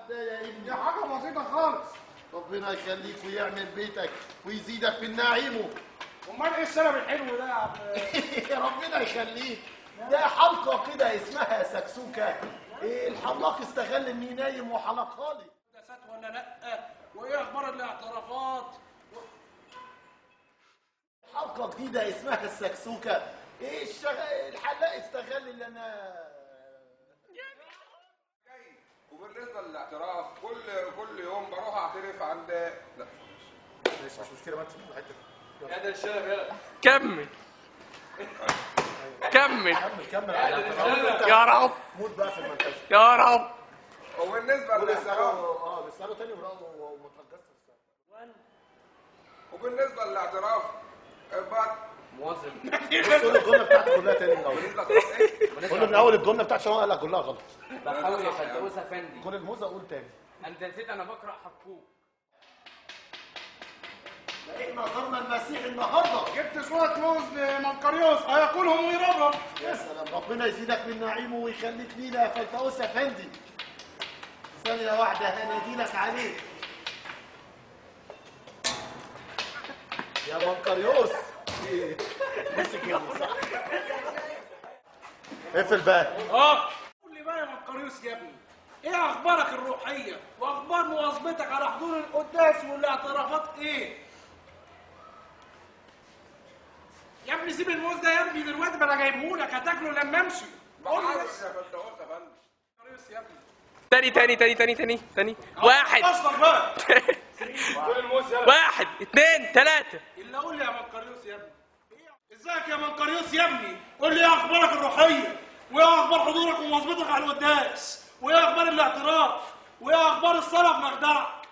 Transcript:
ده يا ابني دي حاجه بسيطه خالص ربنا يخليك ويعمل بيتك ويزيدك من نعيمه امال ايه السبب الحلو ده يا عم ربنا يخليك ده حلقة كده اسمها سكسوكة إيه الحلاق استغل اني نايم وحلقها لي قداسات ولا لا وايه اخبار الاعترافات حلقة جديدة اسمها السكسوكة ايه الشغ... الحلاق استغل اللي انا وبالنسبه للاعتراف كل كل يوم بروح اعترف عند لا ماشي مش مشكلة ما انت في الحتة يا ده الشباب يلا كمل كمل كمل كمل على الاعتراف. يا رب موت بقى في المنتج يا رب وبالنسبه ولسه للاعتراف اه لسه تاني وراه ومترجس وبالنسبه للاعتراف بعد موظف بص قول الجملة بتاعتي كلها تاني من الاول بالنسبه لاعتراف ايه؟ قول من اول الجملة بتاعتي عشان هو قال لك كلها غلط بحاول يا فردوس افندي كل الموزة قول تاني انت نسيت انا بقرا حقوق احنا زرنا المسيح النهارده جبت شويه موز لمنقريوس هياكلهم ويربرب يا سلام ربنا يزيدك من نعيمه ويخليك لينا يا فلتوس افندي ثانية واحدة هناديلك عليه يا منقريوس إيه؟ مسك الموز اقفل بقى اه قول لي بقى يا منقريوس يا ابني ايه اخبارك الروحيه واخبار مواظبتك على حضور القداس والاعترافات ايه يا ابني سيب الموز ده يا ابني دلوقتي ما انا جايبهولك هتاكله لما امشي قول لي معلش بس يا فندوس يا فندم منقريوس يا ابني تاني تاني تاني تاني تاني تاني واحد اصلا بقى واحد اتنين تلاتة الا قول لي يا منقريوس يا ابني إيه- ازيك يا منقريوس يا ابني قول لي ايه اخبارك الروحيه وايه اخبار حضورك ومواظبتك على القداس وايه اخبار الاعتراف وايه اخبار الصلاه بمخدعك